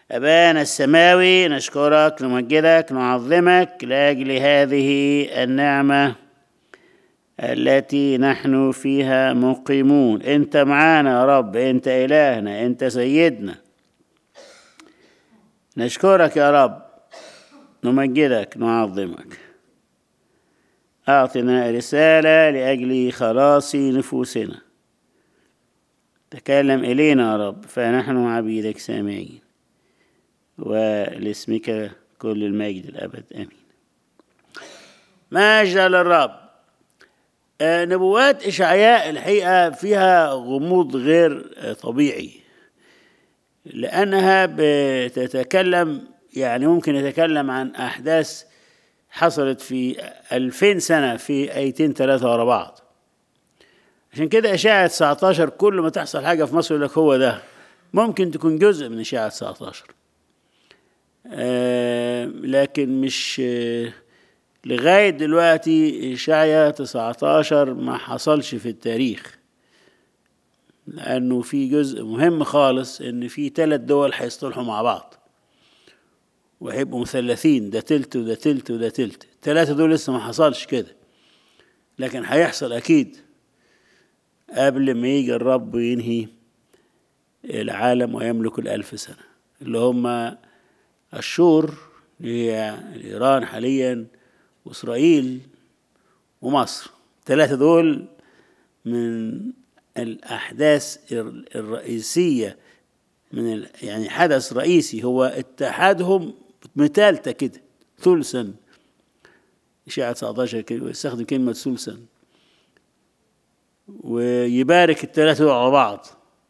أبانا السماوي نشكرك نمجدك نعظمك لأجل هذه النعمة التي نحن فيها مقيمون أنت معانا يا رب أنت إلهنا أنت سيدنا نشكرك يا رب نمجدك نعظمك أعطنا رسالة لأجل خلاص نفوسنا تكلم إلينا يا رب فنحن عبيدك سامعين ولاسمك كل المجد الأبد آمين مجد للرب آه، نبوات إشعياء الحقيقة فيها غموض غير آه، طبيعي لأنها بتتكلم يعني ممكن يتكلم عن أحداث حصلت في ألفين سنة في آيتين ثلاثة ورا بعض عشان كده إشاعة 19 كل ما تحصل حاجة في مصر يقول لك هو ده ممكن تكون جزء من إشاعة 19 آه لكن مش آه لغاية دلوقتي إشعيا 19 ما حصلش في التاريخ لأنه في جزء مهم خالص إن في ثلاث دول هيصطلحوا مع بعض وهيبقوا مثلثين ده تلت وده تلت وده تلت الثلاثة دول لسه ما حصلش كده لكن هيحصل أكيد قبل ما يجي الرب ينهي العالم ويملك الألف سنة اللي هم الشور اللي هي إيران حاليا وإسرائيل ومصر الثلاثة دول من الأحداث الرئيسية من ال... يعني حدث رئيسي هو اتحادهم مثالتة كده ثلثا إشاعة 19 يستخدم كلمة ثلثا ويبارك الثلاثة على بعض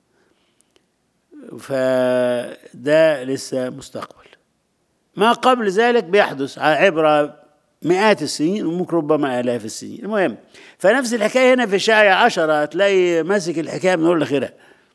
فده لسه مستقبل ما قبل ذلك بيحدث عبر مئات السنين وممكن ربما آلاف السنين المهم فنفس الحكاية هنا في شاعية عشرة هتلاقي ماسك الحكاية من أول لآخرها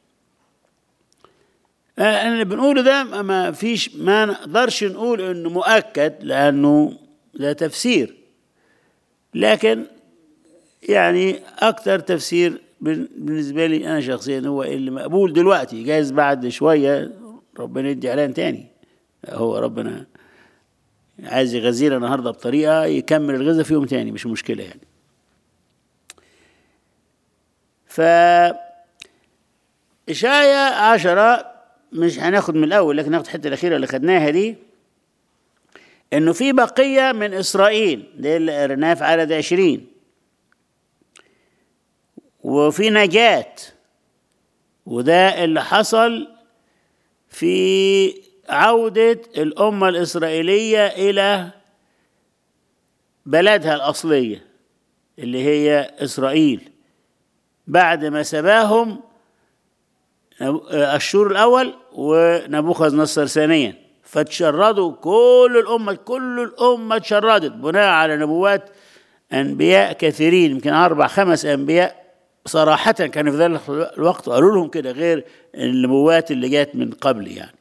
اللي بنقوله ده ما فيش ما نقدرش نقول انه مؤكد لانه ده تفسير لكن يعني اكتر تفسير بالنسبه لي انا شخصيا هو اللي مقبول دلوقتي جايز بعد شويه ربنا يدي اعلان تاني هو ربنا عايز يغذينا النهارده بطريقه يكمل الغذاء في يوم تاني مش مشكله يعني ف إشاية عشرة مش هناخد من الأول لكن ناخد الحتة الأخيرة اللي خدناها دي إنه في بقية من إسرائيل دي اللي قريناها في عدد عشرين وفي نجاة وده اللي حصل في عودة الأمة الإسرائيلية إلى بلدها الأصلية اللي هي إسرائيل بعد ما سباهم الشور الأول ونبوخذ نصر ثانيا فتشردوا كل الأمة كل الأمة تشردت بناء على نبوات أنبياء كثيرين يمكن أربع خمس أنبياء صراحة كانوا في ذلك الوقت قالوا لهم كده غير النبوات اللي جات من قبل يعني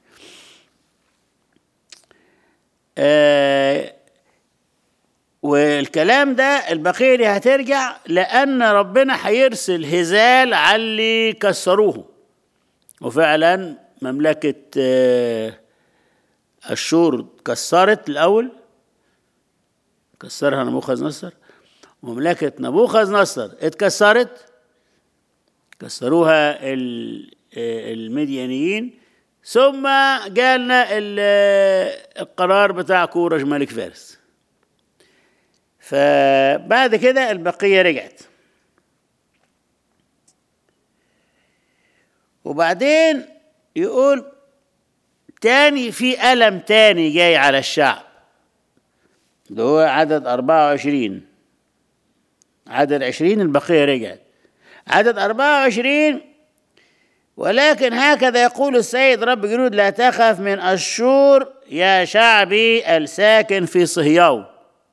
آه والكلام ده البقية دي هترجع لأن ربنا هيرسل هزال على اللي كسروه وفعلا مملكة الشور كسرت الأول كسرها نبوخذ نصر ومملكة نبوخذ نصر اتكسرت كسروها المديانيين ثم جالنا القرار بتاع كورش ملك فارس فبعد كده البقية رجعت وبعدين يقول تاني في ألم تاني جاي على الشعب ده هو عدد أربعة وعشرين عدد عشرين البقية رجعت عدد أربعة وعشرين ولكن هكذا يقول السيد رب جنود لا تخف من الشور يا شعبي الساكن في صهيون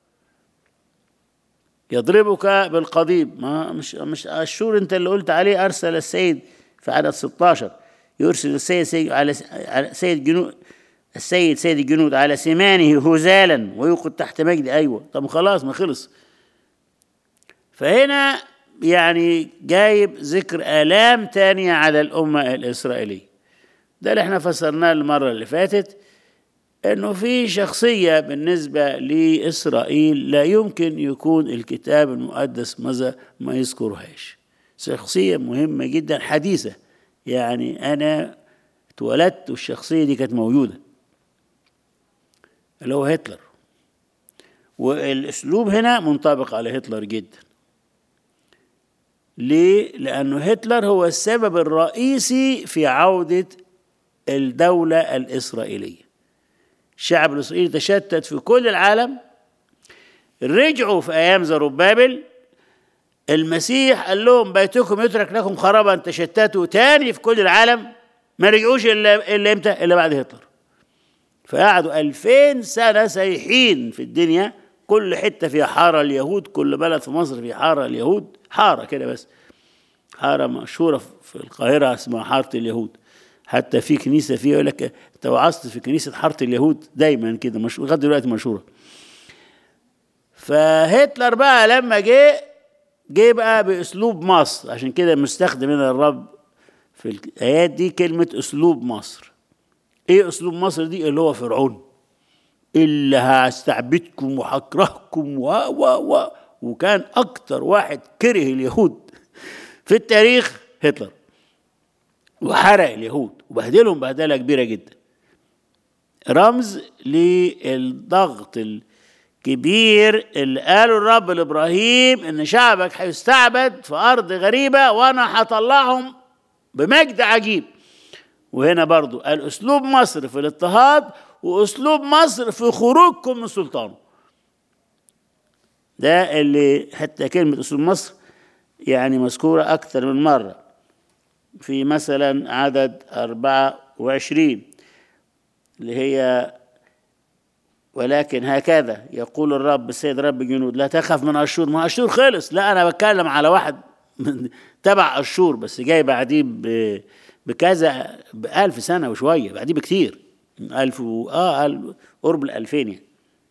يضربك بالقضيب ما مش مش الشور انت اللي قلت عليه ارسل السيد في عدد 16 يرسل السيد سيد على سيد جنود السيد سيد الجنود على سمانه هزالا ويوقد تحت مجد ايوه طب خلاص ما خلص فهنا يعني جايب ذكر آلام تانية على الأمة الإسرائيلية ده اللي احنا فسرناه المرة اللي فاتت انه في شخصية بالنسبة لإسرائيل لا يمكن يكون الكتاب المقدس ماذا ما يذكرهاش شخصية مهمة جدا حديثة يعني أنا اتولدت والشخصية دي كانت موجودة اللي هو هتلر والأسلوب هنا منطبق على هتلر جدا ليه؟ لأنه هتلر هو السبب الرئيسي في عودة الدولة الإسرائيلية الشعب الإسرائيلي تشتت في كل العالم رجعوا في أيام زروبابل المسيح قال لهم بيتكم يترك لكم خرابا تشتتوا تاني في كل العالم ما رجعوش إلا إلا إمتى؟ إلا بعد هتلر فقعدوا ألفين سنة سايحين في الدنيا كل حتة فيها حارة اليهود كل بلد في مصر فيه حارة اليهود حارة كده بس حارة مشهورة في القاهرة اسمها حارة اليهود حتى في كنيسة فيها يقول لك أنت وعظت في كنيسة حارة اليهود دايما كده مش لغاية دلوقتي مشهورة فهتلر بقى لما جه جه بقى بأسلوب مصر عشان كده مستخدم هنا الرب في الآيات دي كلمة أسلوب مصر إيه أسلوب مصر دي اللي هو فرعون اللي هستعبدكم وهكرهكم و و و وكان أكتر واحد كره اليهود في التاريخ هتلر وحرق اليهود وبهدلهم بهدلة كبيرة جدا رمز للضغط الكبير اللي قاله الرب لإبراهيم إن شعبك هيستعبد في أرض غريبة وأنا هطلعهم بمجد عجيب وهنا برضو قال أسلوب مصر في الاضطهاد وأسلوب مصر في خروجكم من سلطانه ده اللي حتى كلمة أسلوب مصر يعني مذكورة أكثر من مرة في مثلا عدد أربعة وعشرين اللي هي ولكن هكذا يقول الرب السيد رب الجنود لا تخف من أشور ما أشور خلص لا أنا بتكلم على واحد من تبع أشور بس جاي بعديه بكذا بألف سنة وشوية بعديه بكتير ألف و... آه ألف قرب الألفين يعني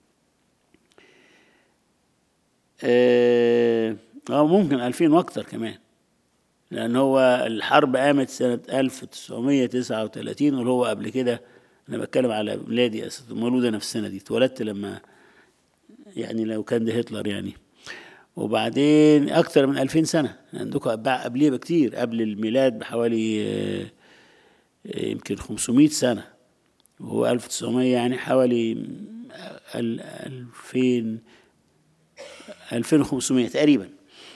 آه ممكن ألفين وأكتر كمان لأن هو الحرب قامت سنة 1939 واللي هو قبل كده أنا بتكلم على ميلادي مولود أنا في السنة دي اتولدت لما يعني لو كان ده هتلر يعني وبعدين أكتر من 2000 سنة عندكم قبليه بكتير قبل الميلاد بحوالي يمكن 500 سنة وهو 1900 يعني حوالي 2000 2500 تقريبا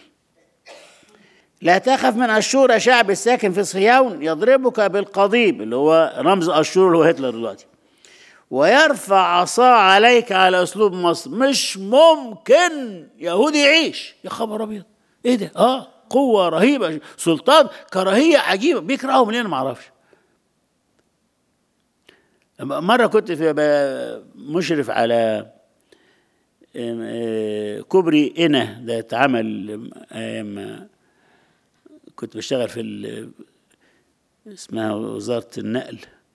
لا تخف من أشور شعب الساكن في صهيون يضربك بالقضيب اللي هو رمز أشور اللي هو هتلر دلوقتي ويرفع عصاه عليك على أسلوب مصر مش ممكن يهودي يعيش يا خبر أبيض إيه ده؟ آه قوة رهيبة سلطان كراهية عجيبة بيكرههم ليه أنا معرفش مرة كنت في مشرف على كوبري إنا ده اتعمل أيام كنت بشتغل في اسمها وزارة النقل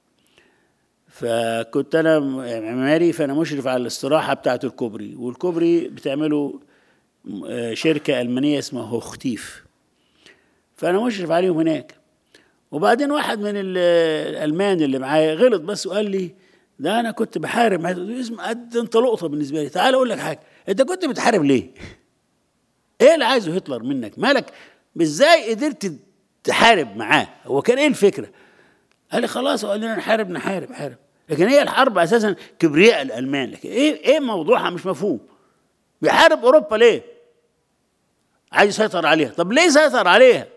فكنت أنا معماري فأنا مشرف على الاستراحة بتاعة الكوبري والكوبري بتعمله شركة ألمانية اسمها هوختيف فأنا مشرف عليهم هناك وبعدين واحد من الألمان اللي معايا غلط بس وقال لي ده أنا كنت بحارب اسم قد أنت لقطة بالنسبة لي تعال أقول لك حاجة أنت كنت بتحارب ليه؟ إيه اللي عايزه هتلر منك؟ مالك ازاي قدرت تحارب معاه هو كان ايه الفكره قال لي خلاص قال لنا نحارب نحارب حارب لكن هي الحرب اساسا كبرياء الالمان لكن ايه ايه موضوعها مش مفهوم بيحارب اوروبا ليه عايز يسيطر عليها طب ليه سيطر عليها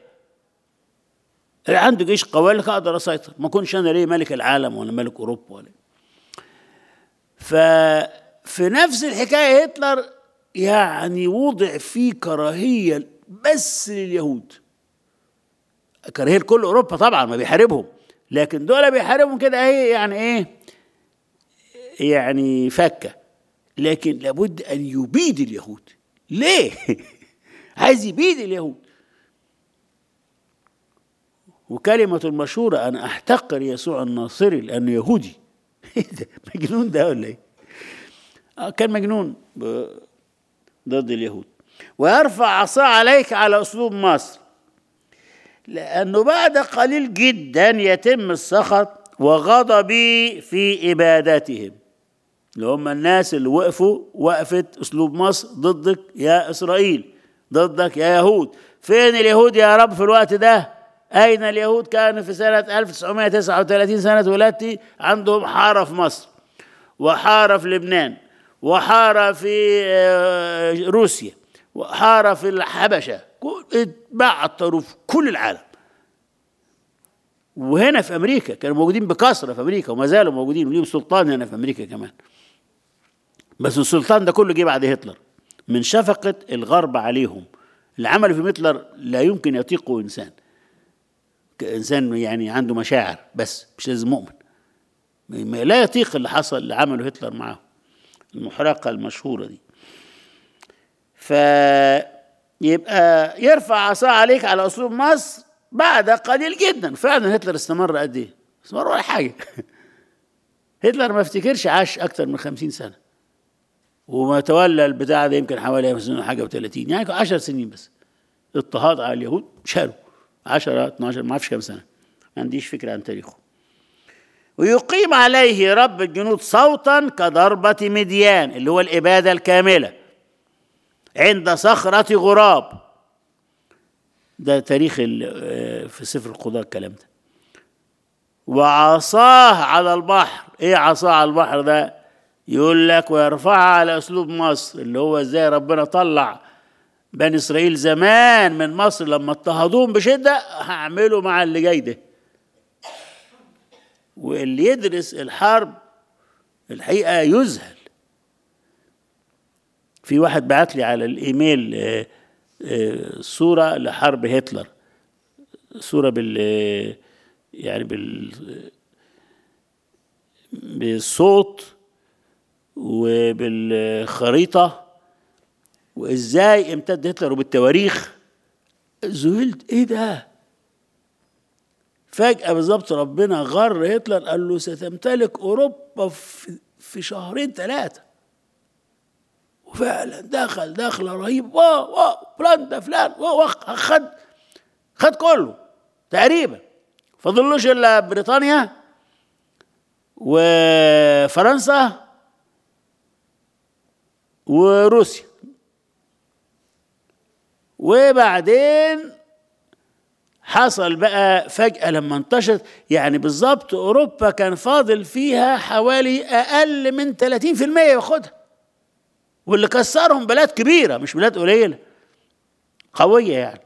عنده جيش قوي لك اقدر اسيطر ما كنتش انا ليه ملك العالم ولا ملك اوروبا ولا ففي نفس الحكايه هتلر يعني وضع فيه كراهيه بس لليهود كراهيه لكل اوروبا طبعا ما بيحاربهم لكن دول بيحاربهم كده ايه يعني ايه يعني فكه لكن لابد ان يبيد اليهود ليه عايز يبيد اليهود وكلمة المشهورة أنا أحتقر يسوع الناصري لأنه يهودي مجنون ده ولا إيه؟ آه كان مجنون ضد اليهود ويرفع عصاه عليك على أسلوب مصر لأنه بعد قليل جدا يتم السخط وغضبي في إبادتهم اللي هم الناس اللي وقفوا وقفت أسلوب مصر ضدك يا إسرائيل ضدك يا يهود فين اليهود يا رب في الوقت ده أين اليهود كانوا في سنة 1939 سنة ولادتي عندهم حارة في مصر وحارة في لبنان وحارة في روسيا وحارة في الحبشة اتبعتروا في كل العالم وهنا في امريكا كانوا موجودين بكثره في امريكا وما زالوا موجودين وليهم سلطان هنا في امريكا كمان بس السلطان ده كله جه بعد هتلر من شفقه الغرب عليهم اللي عملوا في هتلر لا يمكن يطيقه انسان انسان يعني عنده مشاعر بس مش لازم مؤمن لا يطيق اللي حصل اللي عمله هتلر معاه المحرقه المشهوره دي فيبقى يرفع عصا عليك على اسلوب مصر بعد قليل جدا فعلا هتلر استمر قد ايه؟ استمر ولا حاجه هتلر ما افتكرش عاش اكثر من خمسين سنه وما تولى البتاع ده يمكن حوالي حاجه و30 يعني 10 سنين بس اضطهاد على اليهود شالوا 10 12 ما اعرفش كام سنه ما عنديش فكره عن تاريخه ويقيم عليه رب الجنود صوتا كضربة مديان اللي هو الإبادة الكاملة عند صخرة غراب ده تاريخ في سفر القضاء الكلام ده وعصاه على البحر ايه عصاه على البحر ده يقول لك ويرفعها على اسلوب مصر اللي هو ازاي ربنا طلع بني اسرائيل زمان من مصر لما اضطهدوهم بشده هعمله مع اللي جاي ده واللي يدرس الحرب الحقيقه يذهل في واحد بعت لي على الايميل صوره لحرب هتلر صوره بال يعني بال بالصوت وبالخريطه وازاي امتد هتلر وبالتواريخ ذهلت ايه ده فجأة بالظبط ربنا غر هتلر قال له ستمتلك أوروبا في, في شهرين ثلاثة وفعلا دخل دخلة رهيبة واو واو فلان ده فلان واو خد خد كله تقريبا فضلوش إلا بريطانيا وفرنسا وروسيا وبعدين حصل بقى فجأة لما انتشرت يعني بالظبط أوروبا كان فاضل فيها حوالي أقل من 30% ياخدها واللي كسرهم بلاد كبيرة مش بلاد قليلة قوية يعني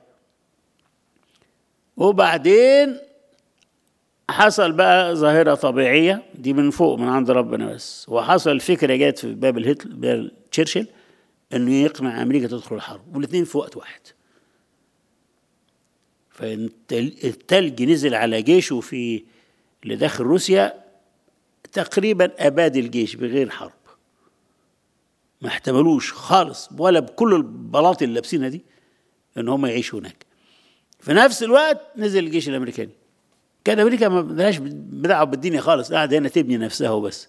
وبعدين حصل بقى ظاهرة طبيعية دي من فوق من عند ربنا بس وحصل فكرة جت في باب الهتلر تشرشل انه يقنع امريكا تدخل الحرب والاثنين في وقت واحد فالتلج نزل على جيشه في اللي داخل روسيا تقريبا اباد الجيش بغير حرب ما احتملوش خالص ولا بكل البلاط اللي لابسينها دي ان هم يعيشوا هناك في نفس الوقت نزل الجيش الامريكاني كان امريكا ما بدهاش بدعوه بالدنيا خالص قاعده هنا تبني نفسها وبس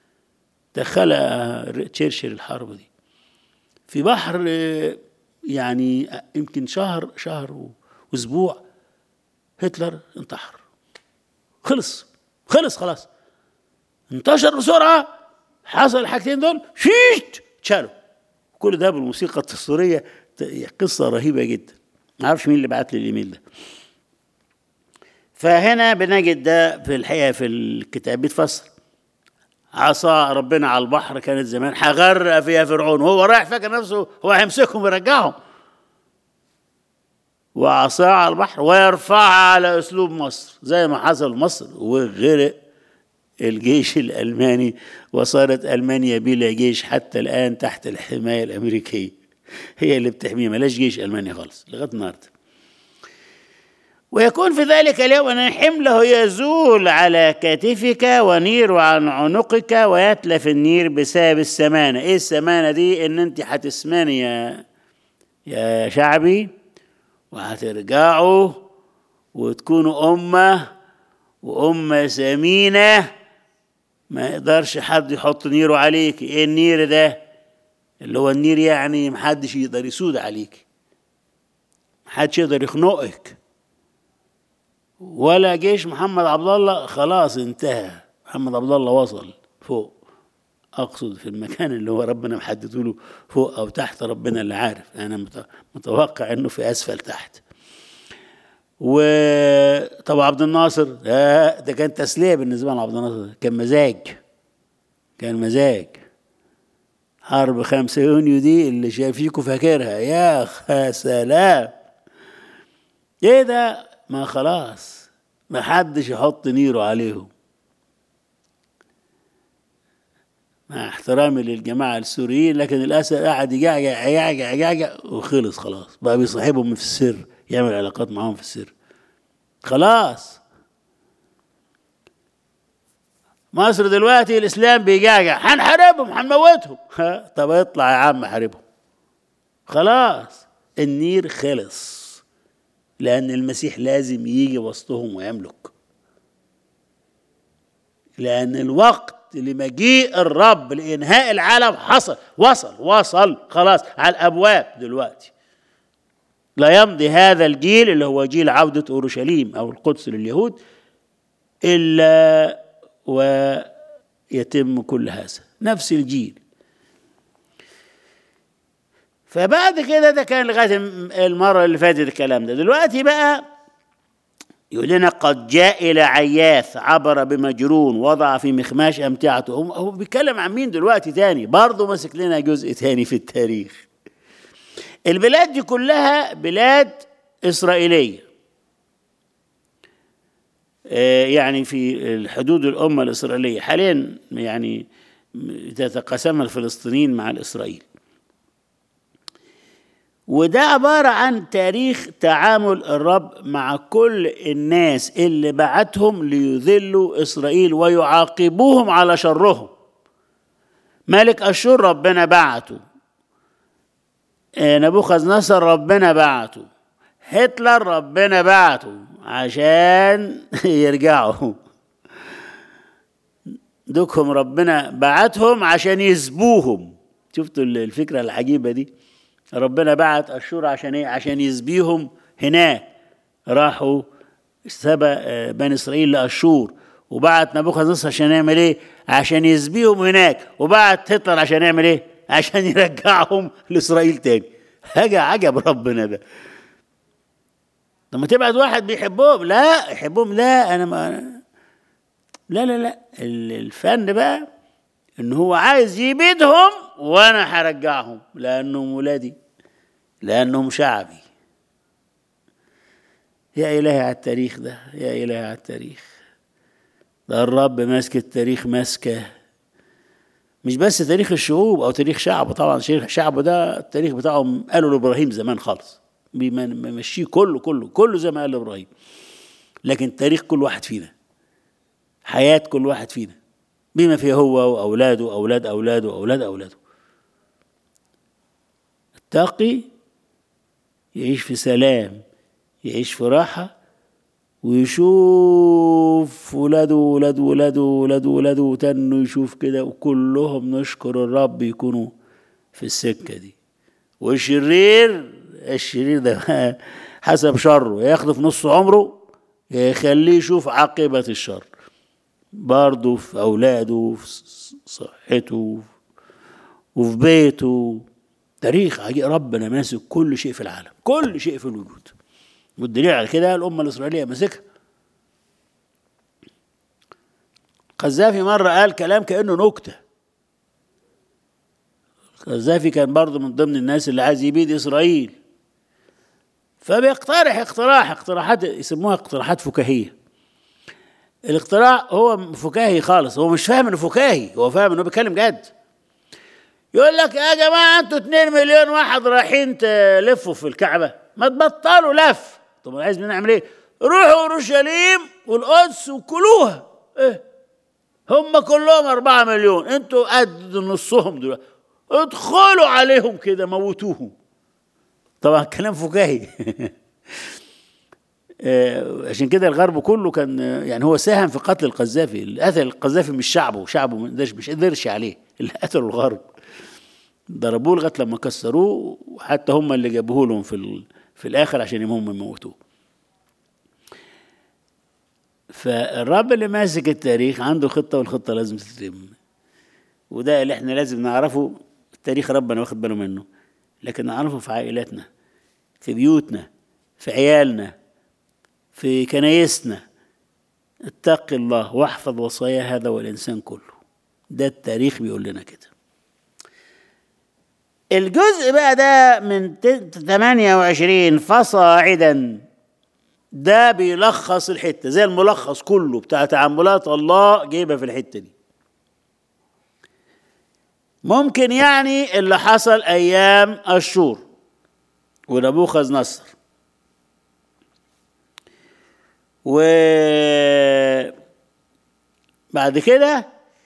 دخلها تشرشل الحرب دي في بحر يعني يمكن شهر شهر واسبوع هتلر انتحر خلص خلص خلاص انتشر بسرعه حصل الحاجتين دول شيت اتشالوا كل ده بالموسيقى التصويريه قصه رهيبه جدا ما اعرفش مين اللي بعت لي الايميل ده فهنا بنجد ده في الحقيقه في الكتاب بيتفسر عصا ربنا على البحر كانت زمان هغرق فيها فرعون وهو رايح فاكر نفسه هو هيمسكهم ويرجعهم وعصاه على البحر ويرفعها على اسلوب مصر زي ما حصل مصر وغرق الجيش الالماني وصارت المانيا بلا جيش حتى الان تحت الحمايه الامريكيه هي اللي بتحميه ملاش جيش الماني خالص لغايه النهارده ويكون في ذلك اليوم أن حمله يزول على كتفك ونير عن عنقك ويتلف النير بسبب السمانة إيه السمانة دي إن أنت هتسماني يا يا شعبي وهترجعوا وتكونوا أمة وأمة سمينة ما يقدرش حد يحط نيره عليك إيه النير ده اللي هو النير يعني محدش يقدر يسود عليك محدش يقدر يخنقك ولا جيش محمد عبد الله خلاص انتهى محمد عبد الله وصل فوق اقصد في المكان اللي هو ربنا محدده له فوق او تحت ربنا اللي عارف انا متوقع انه في اسفل تحت وطب عبد الناصر ده, ده كان تسليه بالنسبه لعبد الناصر كان مزاج كان مزاج حرب خمسة يونيو دي اللي شايفيكوا فاكرها يا سلام ايه ده ما خلاص ما حدش يحط نيره عليهم مع احترامي للجماعة السوريين لكن الأسد قاعد يجعجع يجعجع يجعجع وخلص خلاص بقى بيصاحبهم في السر يعمل علاقات معاهم في السر خلاص مصر دلوقتي الإسلام بيجعجع هنحاربهم هنموتهم طب اطلع يا عم حاربهم خلاص النير خلص لأن المسيح لازم يجي وسطهم ويملك لأن الوقت لمجيء الرب لإنهاء العالم حصل وصل وصل خلاص على الأبواب دلوقتي لا يمضي هذا الجيل اللي هو جيل عودة أورشليم أو القدس لليهود إلا ويتم كل هذا نفس الجيل فبعد كده ده كان لغايه المره اللي فاتت الكلام ده دلوقتي بقى يقول لنا قد جاء الى عياث عبر بمجرون وضع في مخماش امتعته هو بيتكلم عن مين دلوقتي تاني برضه ماسك لنا جزء تاني في التاريخ البلاد دي كلها بلاد اسرائيليه يعني في الحدود الامه الاسرائيليه حاليا يعني تتقاسمها الفلسطينيين مع الاسرائيل وده عبارة عن تاريخ تعامل الرب مع كل الناس اللي بعتهم ليذلوا إسرائيل ويعاقبوهم على شرهم ملك أشور ربنا بعته نبوخذ نصر ربنا بعته هتلر ربنا بعته عشان يرجعوا دوكهم ربنا بعتهم عشان يسبوهم شفتوا الفكرة العجيبة دي ربنا بعت أشور عشان ايه عشان يسبيهم هناك راحوا سبى بني اسرائيل لاشور وبعت نبوخذ نصر عشان يعمل ايه عشان يسبيهم هناك وبعت هتلر عشان يعمل ايه عشان يرجعهم لاسرائيل تاني حاجه عجب ربنا ده لما تبعت واحد بيحبهم لا يحبهم لا انا ما أنا لا لا لا الفن بقى ان هو عايز يبيدهم وانا هرجعهم لانهم ولادي لانهم شعبي يا الهي على التاريخ ده يا الهي على التاريخ ده الرب ماسك التاريخ ماسكه مش بس تاريخ الشعوب او تاريخ شعبه طبعا تاريخ شعبه ده التاريخ بتاعهم قالوا لابراهيم زمان خالص بيمشيه كله كله كله زي ما قال ابراهيم لكن تاريخ كل واحد فينا حياه كل واحد فينا بما فيه هو واولاده واولاد اولاده واولاد اولاده التقي يعيش في سلام يعيش في راحة ويشوف ولاده ولاد ولاده ولاد ولاده وتنه يشوف كده وكلهم نشكر الرب يكونوا في السكة دي والشرير الشرير ده حسب شره ياخده في نص عمره يخليه يشوف عاقبة الشر برضه في أولاده في صحته وفي بيته تاريخ عجيب ربنا ماسك كل شيء في العالم كل شيء في الوجود والدليل على كده الأمة الإسرائيلية ماسكها قذافي مرة قال كلام كأنه نكتة قذافي كان برضه من ضمن الناس اللي عايز يبيد إسرائيل فبيقترح اقتراح اقتراحات يسموها اقتراحات فكاهية الاقتراع هو فكاهي خالص هو مش فاهم انه فكاهي هو فاهم انه بيتكلم جد يقول لك يا جماعة انتوا 2 مليون واحد رايحين تلفوا في الكعبة ما تبطلوا لف طب عايز نعمل ايه روحوا اورشليم والقدس وكلوها ايه هم كلهم أربعة مليون انتوا قد نصهم دلوقتي ادخلوا عليهم كده موتوهم طبعا كلام فكاهي عشان كده الغرب كله كان يعني هو ساهم في قتل القذافي اللي قتل القذافي مش شعبه شعبه مش قدرش عليه اللي قتلوا الغرب ضربوه لغايه لما كسروه وحتى هم اللي جابوه لهم في في الاخر عشان هم يموتوه فالرب اللي ماسك التاريخ عنده خطة والخطة لازم تتم وده اللي احنا لازم نعرفه التاريخ ربنا واخد باله منه لكن نعرفه في عائلاتنا في بيوتنا في عيالنا في كنايسنا اتق الله واحفظ وصايا هذا والإنسان كله ده التاريخ بيقول لنا كده الجزء بقى ده من 28 فصاعدا ده بيلخص الحته زي الملخص كله بتاع تعاملات الله جايبها في الحته دي ممكن يعني اللي حصل ايام الشور ونبوخذ نصر و بعد كده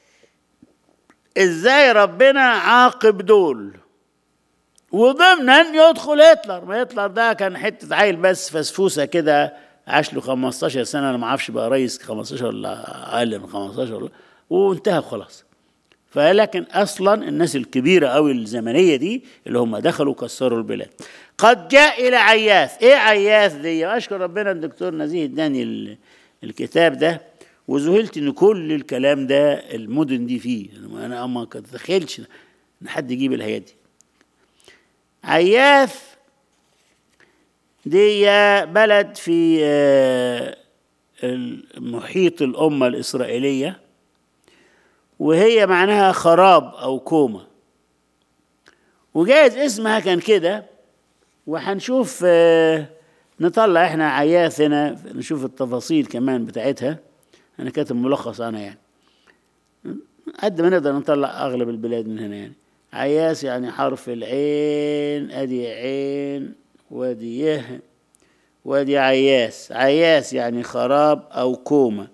ازاي ربنا عاقب دول وضمنا يدخل هتلر ما هتلر ده كان حته عيل بس فسفوسه كده عاش له 15 سنه انا ما اعرفش بقى رئيس 15 ولا اقل من 15 ولا وانتهى خلاص فلكن اصلا الناس الكبيره قوي الزمنيه دي اللي هم دخلوا كسروا البلاد قد جاء الى عياث ايه عياث دي اشكر ربنا الدكتور نزيه اداني الكتاب ده وذهلت ان كل الكلام ده المدن دي فيه انا ما كنت اتخيلش ان حد يجيب الحاجات دي عياث دي بلد في محيط الأمة الإسرائيلية وهي معناها خراب أو كومة وجايز اسمها كان كده وهنشوف نطلع احنا عياث هنا نشوف التفاصيل كمان بتاعتها انا كاتب ملخص عنها يعني قد ما نقدر نطلع اغلب البلاد من هنا يعني عياس يعني حرف العين ادي عين وادي يه وادي عياس عياس يعني خراب او كومه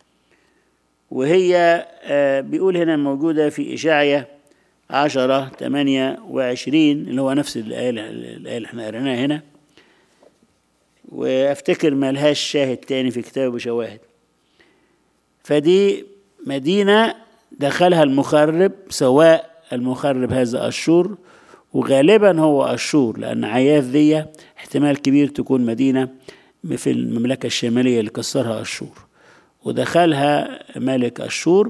وهي بيقول هنا موجودة في إشاعية عشرة تمانية وعشرين اللي هو نفس الآية الآية اللي احنا قريناها هنا وافتكر ما لهاش شاهد تاني في كتاب شواهد فدي مدينة دخلها المخرب سواء المخرب هذا أشور وغالبا هو أشور لأن عياث دي احتمال كبير تكون مدينة في المملكة الشمالية اللي كسرها أشور ودخلها ملك أشور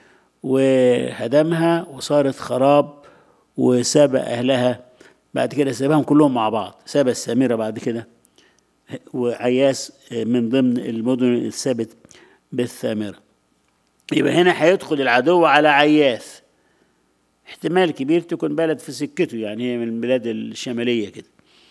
وهدمها وصارت خراب وساب أهلها بعد كده سابهم كلهم مع بعض ساب السامرة بعد كده وعياس من ضمن المدن اللي اتثبت بالثامرة يبقى هنا هيدخل العدو على عياث احتمال كبير تكون بلد في سكته يعني هي من البلاد الشمالية كده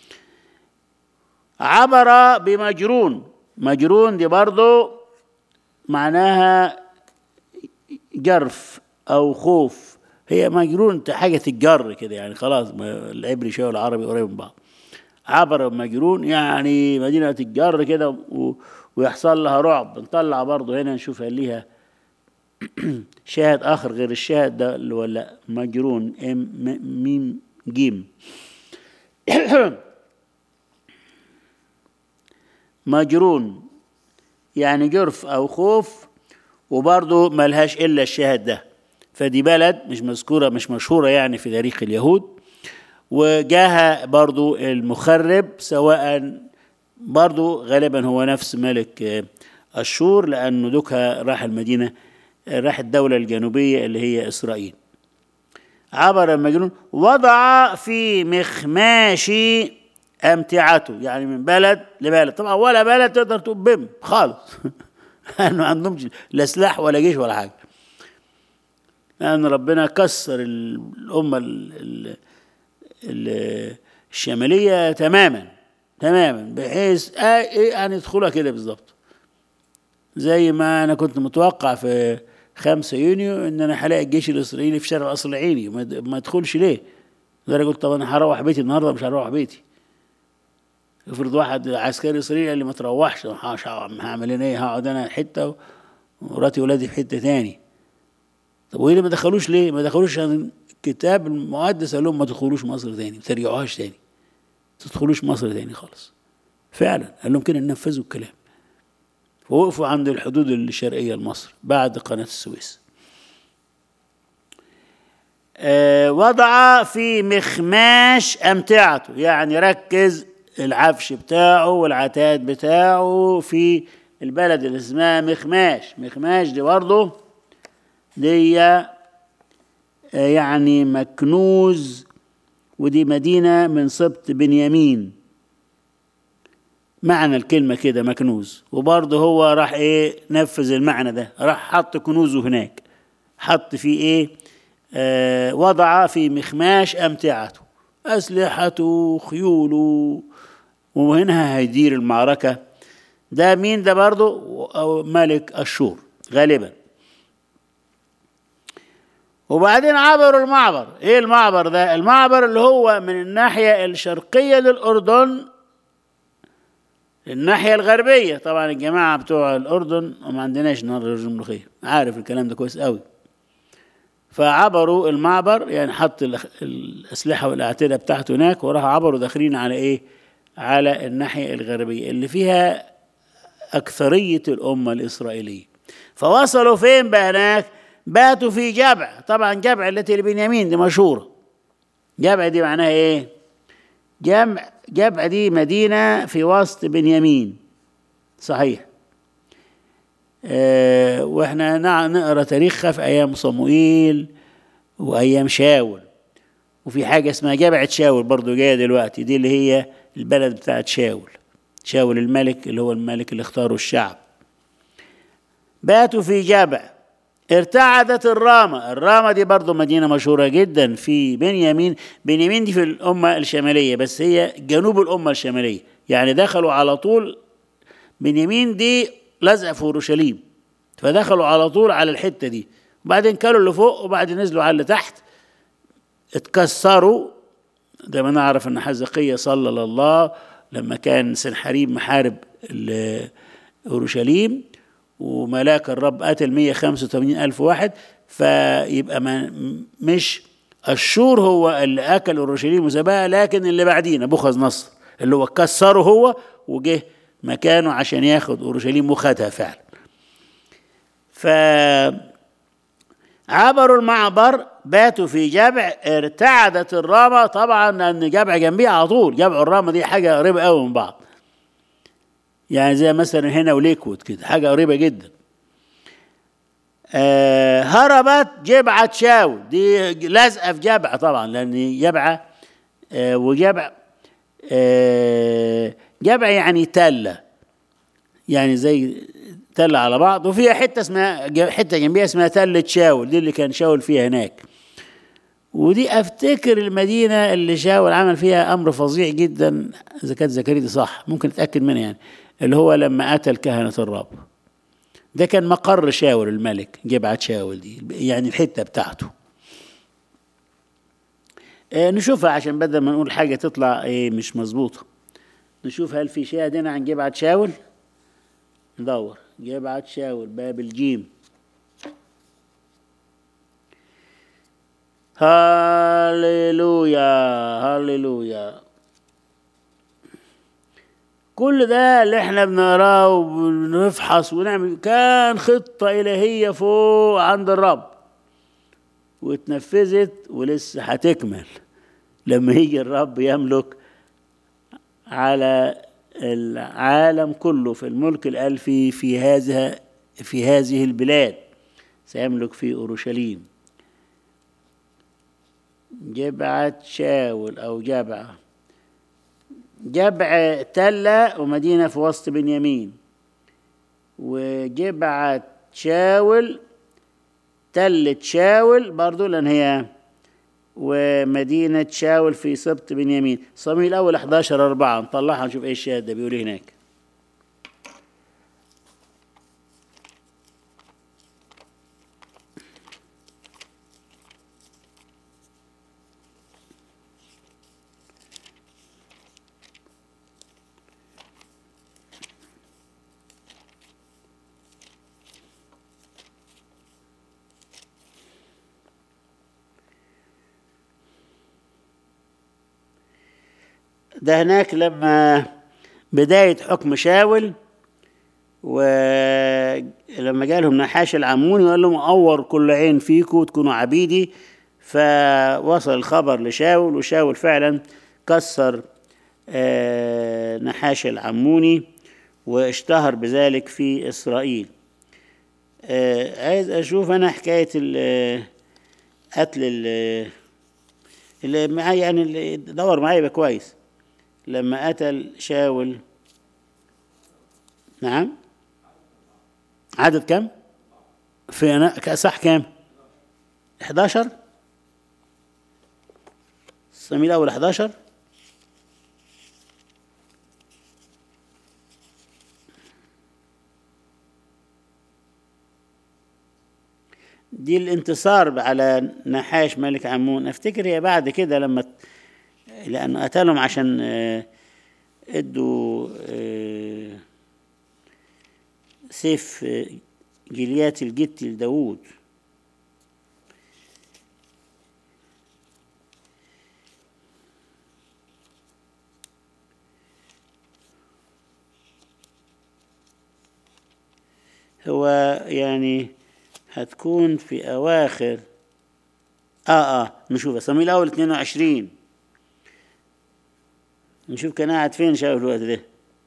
عبر بمجرون مجرون دي برضو معناها جرف أو خوف هي مجرون حاجة الجر كده يعني خلاص العبري شوية والعربي قريب من بعض عبر مجرون يعني مدينة الجر كده و... ويحصل لها رعب نطلع برضه هنا نشوف هل ليها شاهد آخر غير الشاهد ده اللي ولا مجرون ام ميم جيم مجرون يعني جرف أو خوف وبرضه ملهاش إلا الشاهد ده فدي بلد مش مذكورة مش مشهورة يعني في تاريخ اليهود وجاها برضو المخرب سواء برضو غالبا هو نفس ملك أشور لأنه دوكها راح المدينة راح الدولة الجنوبية اللي هي إسرائيل عبر المجنون وضع في مخماش أمتعته يعني من بلد لبلد طبعا ولا بلد تقدر تقول بم خالص لأنه ما عندهمش لا سلاح ولا جيش ولا حاجة لأن ربنا كسر الأمة الشمالية تماما تماما بحيث يعني يدخلها كده بالظبط زي ما أنا كنت متوقع في خمسة يونيو إن أنا هلاقي الجيش الإسرائيلي في شارع قصر العيني ما يدخلش ليه؟ ده قلت طب أنا هروح بيتي النهارده مش هروح بيتي افرض واحد عسكري اسرائيلي قال لي ما تروحش هعمل ايه هقعد انا حته وراتي ولادي في حته تاني طب وايه اللي ما دخلوش ليه؟ ما دخلوش عشان الكتاب المقدس قال لهم ما تدخلوش مصر تاني ما ترجعوهاش تاني ما تدخلوش مصر تاني خالص فعلا قال لهم كده نفذوا الكلام ووقفوا عند الحدود الشرقية لمصر بعد قناة السويس آه وضع في مخماش أمتعته يعني ركز العفش بتاعه والعتاد بتاعه في البلد اللي اسمها مخماش مخماش دي برضه دي آه، يعني مكنوز ودي مدينة من سبط بنيامين معنى الكلمة كده مكنوز وبرضه هو راح ايه نفذ المعنى ده راح حط كنوزه هناك حط فيه ايه آه وضع في مخماش أمتعته أسلحته خيوله وهنا هيدير المعركة ده مين ده برضه أو ملك أشور غالبا وبعدين عبروا المعبر ايه المعبر ده المعبر اللي هو من الناحية الشرقية للأردن الناحية الغربية طبعا الجماعة بتوع الأردن وما عندناش نار الرجل الملوخية عارف الكلام ده كويس قوي فعبروا المعبر يعني حط الأخ- الأسلحة والأعتدة بتاعته هناك وراح عبروا داخلين على إيه على الناحية الغربية اللي فيها أكثرية الأمة الإسرائيلية فوصلوا فين بقى هناك باتوا في جبع طبعا جبع التي لبنيامين دي مشهورة جبع دي معناها إيه جمع جبع دي مدينة في وسط بنيامين صحيح آه واحنا نع- نقرا تاريخها في ايام صموئيل وايام شاول وفي حاجه اسمها جبعه شاول برضو جايه دلوقتي دي اللي هي البلد بتاعت شاول شاول الملك اللي هو الملك اللي اختاره الشعب باتوا في جبع ارتعدت الرامة الرامة دي برضو مدينة مشهورة جدا في بنيامين بنيامين دي في الأمة الشمالية بس هي جنوب الأمة الشمالية يعني دخلوا على طول بنيامين دي لازقة في أورشليم فدخلوا على طول على الحتة دي وبعدين كلوا اللي فوق وبعدين نزلوا على اللي تحت اتكسروا زي ما نعرف ان حزقية صلى الله لما كان سنحريب محارب ال- اورشليم وملاك الرب قتل 185 ألف واحد فيبقى ما مش الشور هو اللي أكل أورشليم وسباها لكن اللي بعدين نبوخذ نصر اللي هو كسره هو وجه مكانه عشان ياخد أورشليم وخدها فعلا ف عبروا المعبر باتوا في جبع ارتعدت الرامة طبعا لأن جبع جنبيه على طول جبع الرامة دي حاجة قريبة قوي من بعض يعني زي مثلا هنا وليكوود كده حاجة قريبة جدا آه هربت جبعة شاول دي لازقة في جبعة طبعا لأن جبعة آه وجبع آه جبع يعني تلة يعني زي تلة على بعض وفيها حتة اسمها حتة جنبيها اسمها تلة شاول دي اللي كان شاول فيها هناك ودي افتكر المدينة اللي شاول عمل فيها امر فظيع جدا اذا كانت زكريا دي صح ممكن اتاكد منها يعني اللي هو لما قتل كهنة الرب ده كان مقر شاول الملك جبعة شاول دي يعني الحتة بتاعته آه نشوفها عشان بدل ما نقول حاجة تطلع ايه مش مظبوطة نشوف هل في شاهد هنا عن جبعة شاول ندور جبعة شاول باب الجيم هاليلويا هاليلويا كل ده اللي احنا بنقراه وبنفحص ونعمل كان خطة إلهية فوق عند الرب واتنفذت ولسه هتكمل لما يجي الرب يملك على العالم كله في الملك الألفي في هذه في هذه البلاد سيملك في أورشليم جبعة شاول أو جبعة جبع تلة ومدينة في وسط بنيامين وجبعة شاول تلة شاول برضو لأن هي ومدينة شاول في سبط بنيامين صمويل الأول 11 4 نطلعها نشوف إيه الشاهد ده بيقول هناك ده هناك لما بداية حكم شاول ولما جالهم نحاش العموني وقال لهم أور كل عين فيكم تكونوا عبيدي فوصل الخبر لشاول وشاول فعلا كسر نحاش العموني واشتهر بذلك في إسرائيل آه عايز أشوف أنا حكاية ال- قتل ال- اللي معايا يعني اللي دور معايا يبقى كويس لما قتل شاول نعم عدد كم في أنا صح كام 11 صمويل الأول 11 دي الانتصار على نحاش ملك عمون افتكر هي بعد كده لما ت- لأنه قتلهم عشان آه، ادوا آه، سيف آه، جليات الجتي لداوود هو يعني هتكون في أواخر آه آه نشوف صمويل الأول 22 نشوف كان قاعد فين شاول الوقت ده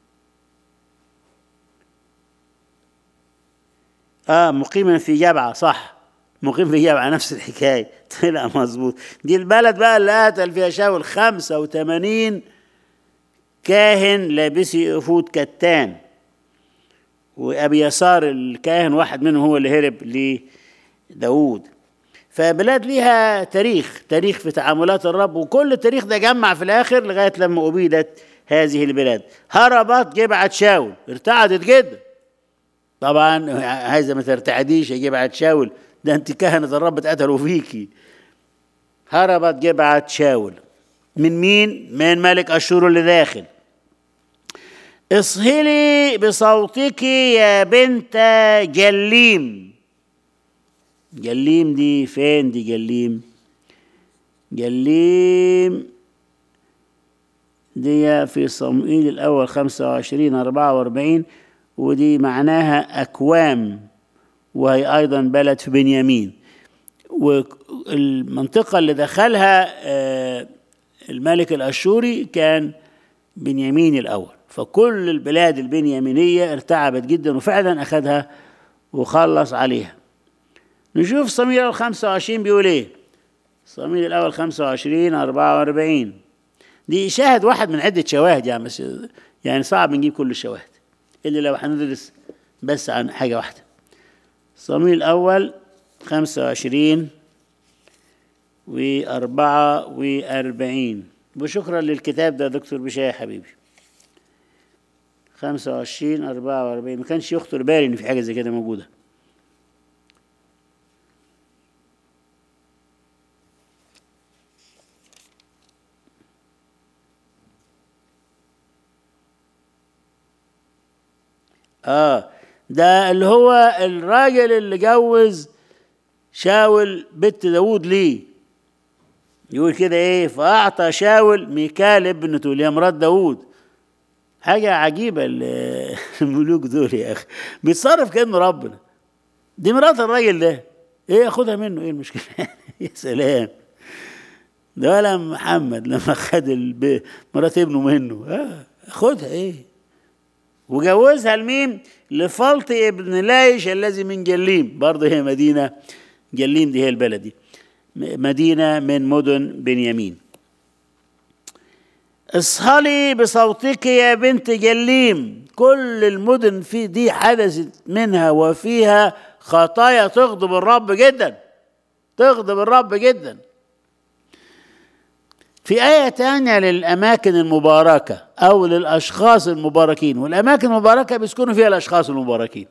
اه مقيما في جبعة صح مقيم في جبعة نفس الحكاية طلع مظبوط دي البلد بقى اللي قتل فيها شاول 85 كاهن لابسي أفود كتان وأبي يسار الكاهن واحد منهم هو اللي هرب لداود فبلاد ليها تاريخ تاريخ في تعاملات الرب وكل التاريخ ده جمع في الآخر لغاية لما أبيدت هذه البلاد هربت جبعة شاول ارتعدت جدا طبعا عايزة ما ترتعديش يا جبعة شاول ده انت كهنة الرب اتقتلوا فيكي هربت جبعة شاول من مين؟ من ملك أشور اللي داخل اصهلي بصوتك يا بنت جليم جليم دي فين دي جليم جليم دي في صموئيل الأول خمسة وعشرين أربعة وأربعين ودي معناها أكوام وهي أيضا بلد في بنيامين والمنطقة اللي دخلها آه، الملك الأشوري كان بنيامين الأول فكل البلاد البنيامينية ارتعبت جدا وفعلا أخذها وخلص عليها نشوف صمويل الأول 25 بيقول إيه صمويل الأول 25 44 دي شاهد واحد من عدة شواهد يعني بس يعني صعب نجيب كل الشواهد إلا لو هندرس بس عن حاجة واحدة صمويل الأول 25 وأربعة وأربعين وشكرا للكتاب ده دكتور بشاي حبيبي خمسة وعشرين أربعة وأربعين ما كانش يخطر بالي إن في حاجة زي كده موجودة آه ده اللي هو الراجل اللي جوز شاول بنت داوود ليه يقول كده ايه فأعطى شاول ميكال ابنة اللي هي مرات داوود حاجة عجيبة ال- الملوك دول يا أخي بيتصرف كأنه ربنا دي مرات الراجل ده ايه خدها منه ايه المشكلة يا سلام ده ولا محمد لما خد الب... مرات ابنه منه آه خدها ايه وجوزها لمين لفلط ابن لايش الذي من جليم برضه هي مدينة جليم دي هي البلد دي م- مدينة من مدن بنيامين اصهلي بصوتك يا بنت جليم كل المدن في دي حدثت منها وفيها خطايا تغضب الرب جدا تغضب الرب جدا في آية تانية للأماكن المباركة أو للأشخاص المباركين والأماكن المباركة بيسكنوا فيها الأشخاص المباركين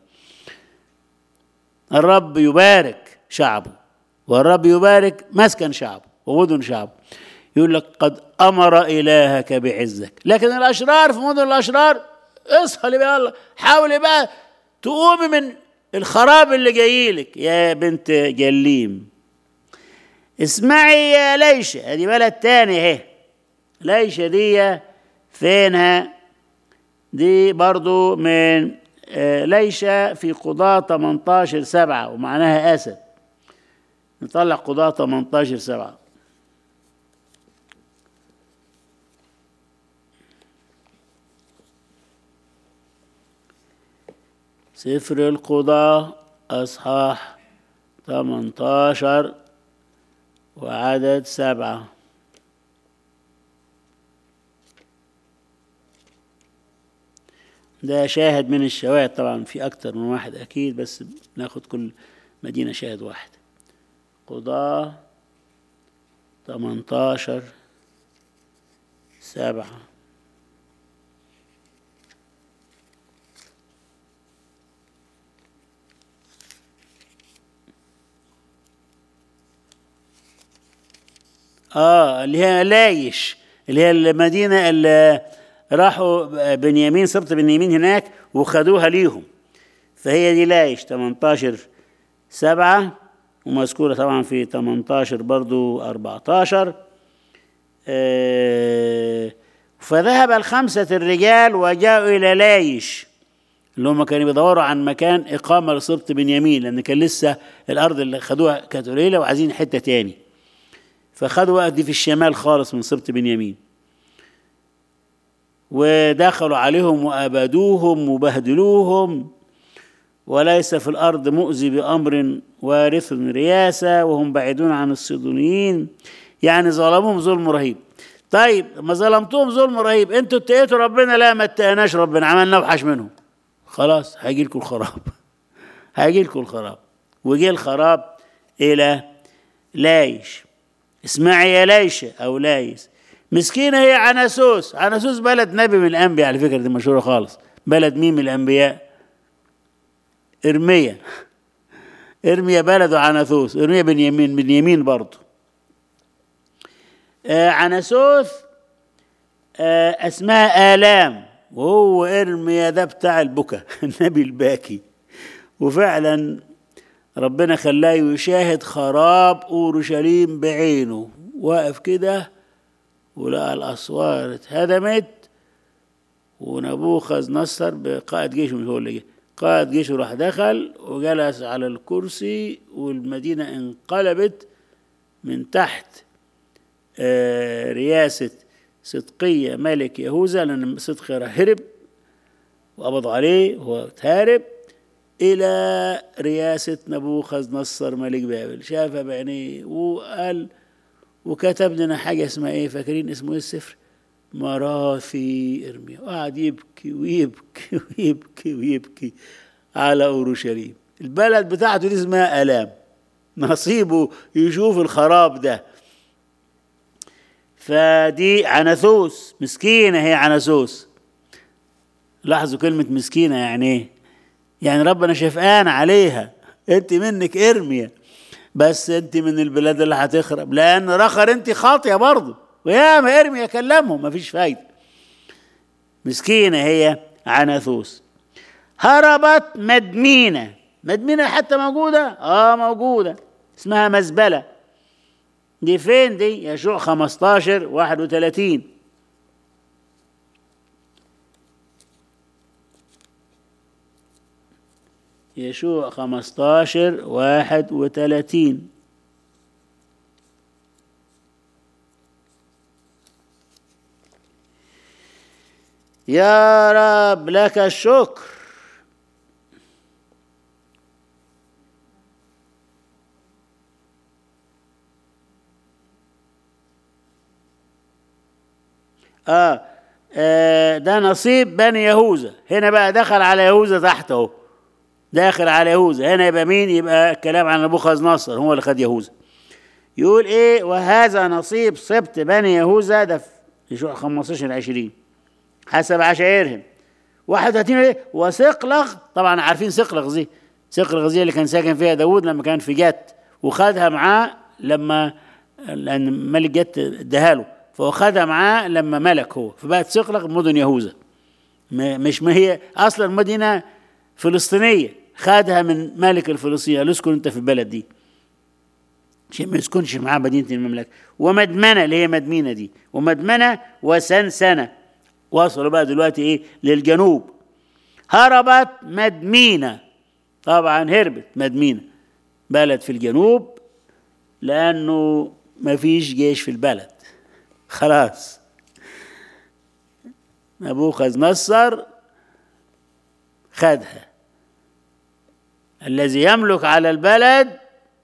الرب يبارك شعبه والرب يبارك مسكن شعبه ومدن شعبه يقول لك قد أمر إلهك بعزك لكن الأشرار في مدن الأشرار اصحى بقى الله حاولي بقى تقومي من الخراب اللي جاي لك يا بنت جليم اسمعي يا ليشة ادي بلد تاني اهي ليشة دي فينها دي برضو من آه، ليشة في قضاة 18 سبعة ومعناها أسد نطلع قضاة 18 سبعة سفر القضاء أصحاح 18 وعدد سبعة ده شاهد من الشواهد طبعا في أكتر من واحد أكيد بس ناخد كل مدينة شاهد واحد قضاة 18 سبعة اه اللي هي لايش اللي هي المدينة اللي راحوا بنيامين سبط بنيامين هناك وخدوها ليهم فهي دي لايش 18 سبعة ومذكورة طبعا في 18 برضو 14 آه فذهب الخمسة الرجال وجاءوا إلى لايش اللي هم كانوا بيدوروا عن مكان إقامة لسبط بنيامين لأن كان لسه الأرض اللي خدوها كانت قليلة وعايزين حتة تاني فخدوا وقت دي في الشمال خالص من سبط بنيامين ودخلوا عليهم وأبدوهم وبهدلوهم وليس في الأرض مؤذي بأمر وارث رياسة وهم بعيدون عن الصيدونيين يعني ظلموهم ظلم رهيب طيب ما ظلمتوهم ظلم رهيب انتوا اتقيتوا ربنا لا ما اتقيناش ربنا عملنا اوحش منهم خلاص هيجي لكم الخراب هيجي لكم الخراب وجي الخراب الى لايش اسمعي يا ليشة او لايس مسكينة هي عناسوس عناسوس بلد نبي من الانبياء على فكرة دي مشهورة خالص بلد مين من الانبياء ارميا ارميا بلده عناثوس ارميا بنيامين بنيامين برضه آه عناسوس آه اسمها آلام وهو ارميا ده بتاع البكا النبي الباكي وفعلا ربنا خلاه يشاهد خراب اورشليم بعينه واقف كده ولقى الاسوار اتهدمت ونبوخذ نصر بقائد جيشه مش هو اللي جه قائد جيشه راح دخل وجلس على الكرسي والمدينة انقلبت من تحت آه رياسة صدقية ملك يهوذا لأن صدقية هرب وقبضوا عليه وهو تهارب إلى رياسة نبوخذ نصر ملك بابل شافها بعينيه وقال وكتب لنا حاجة اسمها إيه فاكرين اسمه إيه السفر؟ مراثي ارميا وقعد يبكي ويبكي ويبكي ويبكي على اورشليم البلد بتاعته دي اسمها الام نصيبه يشوف الخراب ده فدي عناثوس مسكينه هي عناثوس لاحظوا كلمه مسكينه يعني ايه يعني ربنا شفقان عليها انت منك ارميا بس انت من البلاد اللي هتخرب لان رخر انت خاطيه برضه ويا ما ارمي يكلمهم مفيش فايدة مسكينة هي عناثوس هربت مدمينة مدمينة حتى موجودة اه موجودة اسمها مزبلة دي فين دي يشوع 15 31 يشوع 15 31 يا رب لك الشكر آه. آه ده نصيب بني يهوذا هنا بقى دخل على يهوذا تحت اهو داخل على يهوذا هنا يبقى مين يبقى الكلام عن نبوخذ نصر هو اللي خد يهوذا يقول ايه وهذا نصيب سبط بني يهوذا ده في 15 20 حسب عشائرهم 31 ايه وسقلغ طبعا عارفين سقلغ دي سقلغ دي اللي كان ساكن فيها داوود لما كان في جت وخدها معاه لما لان ملك جت اداها له فاخدها معاه لما ملك هو فبقت سقلغ مدن يهوذا مش ما هي اصلا مدينه فلسطينيه خدها من ملك الفلسطيني قال اسكن انت في البلد دي عشان ما يسكنش معاه مدينه المملكه ومدمنه اللي هي مدمينه دي ومدمنه وسنسنه وصلوا بقى دلوقتي ايه للجنوب هربت مدمينة طبعا هربت مدمينة بلد في الجنوب لأنه ما فيش جيش في البلد خلاص نبوخذ نصر خدها الذي يملك على البلد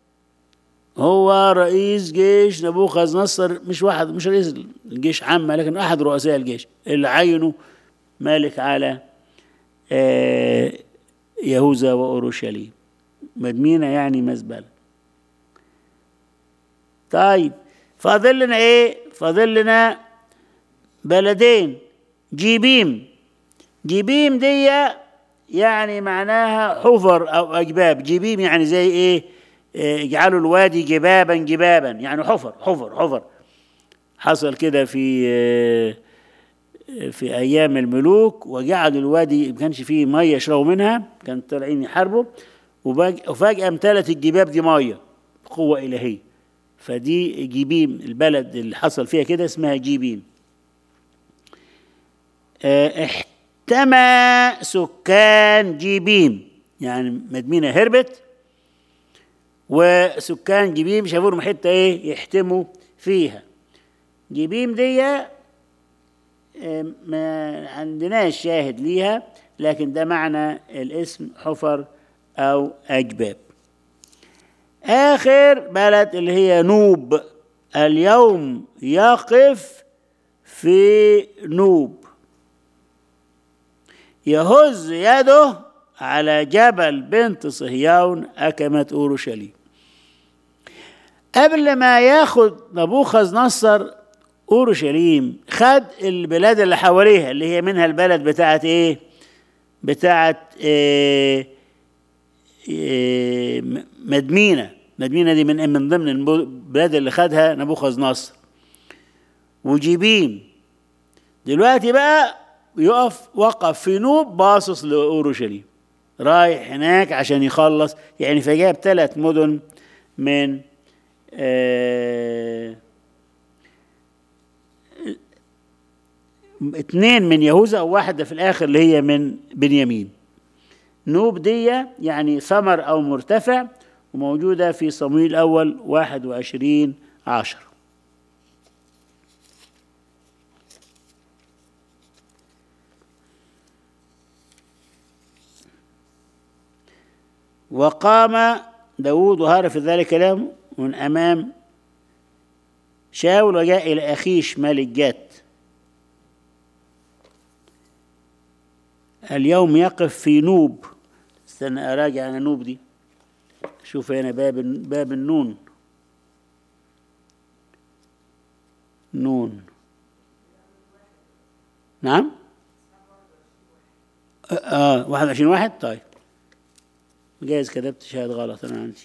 هو رئيس جيش نبوخذ نصر مش واحد مش رئيس الجيش عامة لكن أحد رؤساء الجيش اللي عينه مالك على آه يهوذا وأورشليم مدمينة يعني مزبلة طيب فاضل لنا ايه فاضل لنا بلدين جيبيم جيبيم دي يعني معناها حفر او اجباب جيبيم يعني زي ايه اجعلوا الوادي جبابا جبابا يعني حفر حفر حفر حصل كده في في ايام الملوك وجعلوا الوادي ما كانش فيه ميه يشربوا منها كان طالعين يحاربوا وفجاه امتلت الجباب دي ميه قوه الهيه فدي جيبيم البلد اللي حصل فيها كده اسمها جيبيم احتمى سكان جيبيم يعني مدمينة هربت وسكان جيبيم شافوا لهم حته ايه يحتموا فيها جيبيم دي ما عندناش شاهد ليها لكن ده معنى الاسم حفر او اجباب آخر بلد اللي هي نوب اليوم يقف في نوب يهز يده على جبل بنت صهيون أكمة أورشليم قبل ما ياخد نبوخذ نصر أورشليم خد البلاد اللي حواليها اللي هي منها البلد بتاعت إيه بتاعت إيه إيه مدمينة مدمينة دي من من ضمن البلاد اللي خدها نبوخذ نصر وجيبيم دلوقتي بقى يقف وقف في نوب باصص لأورشليم رايح هناك عشان يخلص يعني فجاب ثلاث مدن من آه اتنين من يهوذا وواحدة في الآخر اللي هي من بنيامين نوب دي يعني ثمر أو مرتفع وموجودة في صمويل الأول واحد وعشرين عشر وقام داود وهار في ذلك اليوم من أمام شاول وجاء إلى أخيش ملك جات اليوم يقف في نوب استنى أراجع أنا نوب دي شوف هنا باب باب النون نون نعم اه 21 واحد طيب جايز كتبت شاهد غلط انا عندي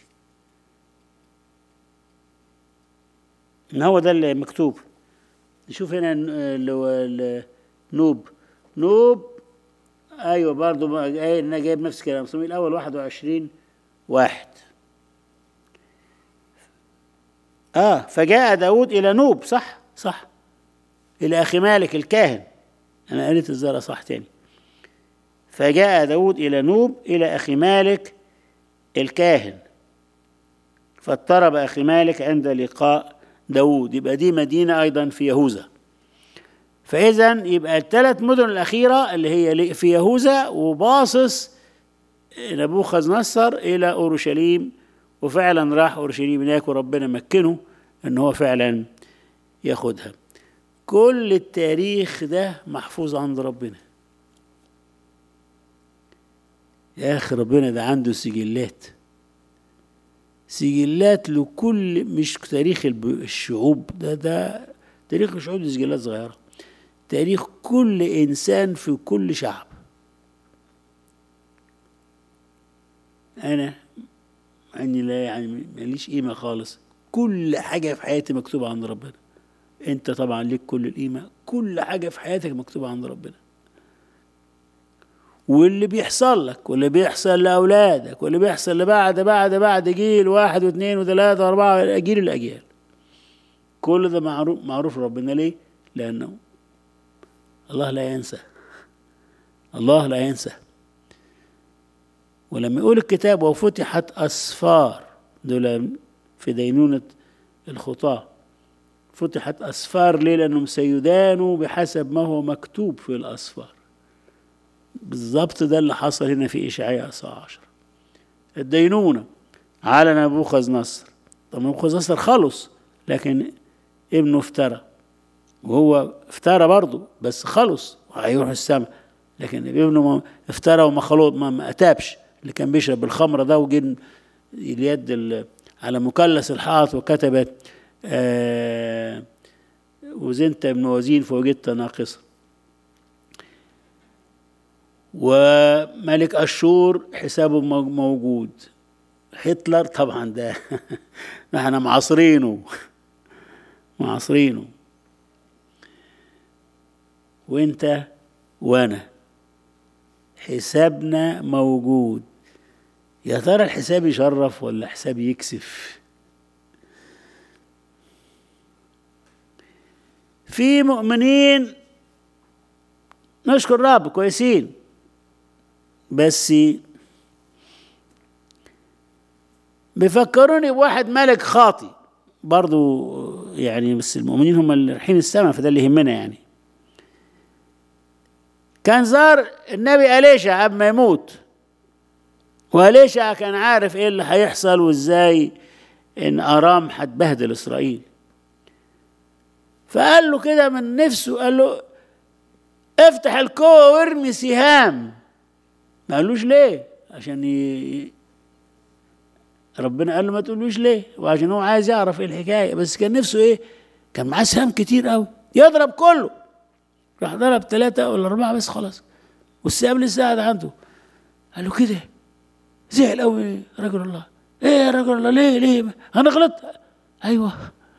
ان هو ده اللي مكتوب نشوف هنا اللي هو نوب نوب ايوه برضه انا جايب نفس الكلام صمويل الاول 21 واحد اه فجاء داود الى نوب صح صح الى اخي مالك الكاهن انا قريت الزرع صح تاني فجاء داود الى نوب الى اخي مالك الكاهن فاضطرب اخي مالك عند لقاء داود يبقى دي مدينه ايضا في يهوذا فاذا يبقى الثلاث مدن الاخيره اللي هي في يهوذا وباصص نبوخذ نصر الى اورشليم وفعلا راح اورشليم هناك وربنا مكنه ان هو فعلا ياخدها كل التاريخ ده محفوظ عند ربنا يا اخي ربنا ده عنده سجلات سجلات لكل مش تاريخ الشعوب ده ده تاريخ الشعوب دي سجلات صغيره تاريخ كل انسان في كل شعب انا اني لا يعني ماليش قيمه خالص كل حاجه في حياتي مكتوبه عند ربنا انت طبعا ليك كل القيمه كل حاجه في حياتك مكتوبه عند ربنا واللي بيحصل لك واللي بيحصل لاولادك واللي بيحصل لبعد بعد بعد جيل واحد واثنين وثلاثه واربعه جيل الاجيال كل ده معروف معروف ربنا ليه؟ لانه الله لا ينسى الله لا ينسى ولما يقول الكتاب وفتحت أسفار دول في دينونة الخطاة فتحت أسفار ليه لأنهم سيدانوا بحسب ما هو مكتوب في الأسفار بالضبط ده اللي حصل هنا في إشعياء 19 الدينونة على نبوخذ نصر طب نبوخذ نصر خلص لكن ابنه افترى وهو افترى برضه بس خلص وهيروح السماء لكن ابنه افترى وما خلط ما, ما اتابش اللي كان بيشرب الخمره ده وجن اليد على مثلث الحائط وكتبت آه وزنت ابن وزين فوجدت ناقصا وملك أشور حسابه موجود هتلر طبعا ده احنا معاصرينه معاصرينه وانت وانا حسابنا موجود يا ترى الحساب يشرف ولا حساب يكسف في مؤمنين نشكر رب كويسين بس بيفكروني بواحد ملك خاطي برضو يعني بس المؤمنين هم اللي رايحين السماء فده اللي يهمنا يعني كان زار النبي أليشع قبل ما يموت وأليشع كان عارف ايه اللي هيحصل وازاي ان ارام هتبهدل اسرائيل فقال له كده من نفسه قال له افتح الكوة وارمي سهام ما قالوش ليه عشان ي... ربنا قال له ما تقولوش ليه وعشان هو عايز يعرف ايه الحكايه بس كان نفسه ايه كان معاه سهام كتير قوي يضرب كله راح ضرب ثلاثة ولا أربعة بس خلاص والسهام لسه قاعد عنده قال له كده زعل قوي رجل الله ايه يا رجل الله ليه ليه انا غلطت ايوه